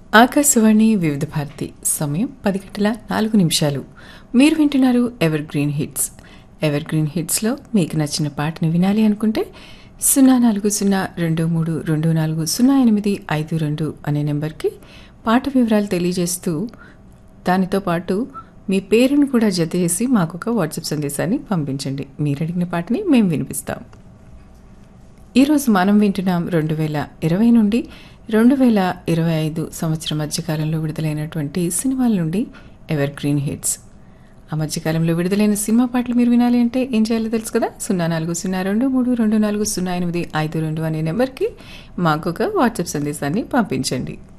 ఆకాశవాణి వివిధ భారతి సమయం పది గంటల నాలుగు నిమిషాలు మీరు వింటున్నారు evergreen hits evergreen హిట్స్లో మీకు నచ్చిన పాటను వినాలి అనుకుంటే సున్నా నాలుగు సున్నా రెండు మూడు రెండు నాలుగు సున్నా ఎనిమిది ఐదు రెండు అనే నెంబర్కి పాట వివరాలు తెలియజేస్తూ దానితో పాటు మీ పేరును కూడా జత చేసి మాకు ఒక వాట్సాప్ సందేశాన్ని పంపించండి మీరు అడిగిన పాటని మేము వినిపిస్తాం ఈరోజు మనం వింటున్నాం రెండు వేల ఇరవై నుండి రెండు వేల ఇరవై ఐదు సంవత్సరం మధ్యకాలంలో విడుదలైనటువంటి సినిమాల నుండి ఎవర్ గ్రీన్ హిట్స్ ఆ మధ్యకాలంలో విడుదలైన సినిమా పాటలు మీరు వినాలి అంటే ఏం చేయాలో తెలుసు కదా సున్నా నాలుగు సున్నా రెండు మూడు రెండు నాలుగు సున్నా ఎనిమిది ఐదు రెండు అనే నెంబర్కి మాకు ఒక వాట్సాప్ సందేశాన్ని పంపించండి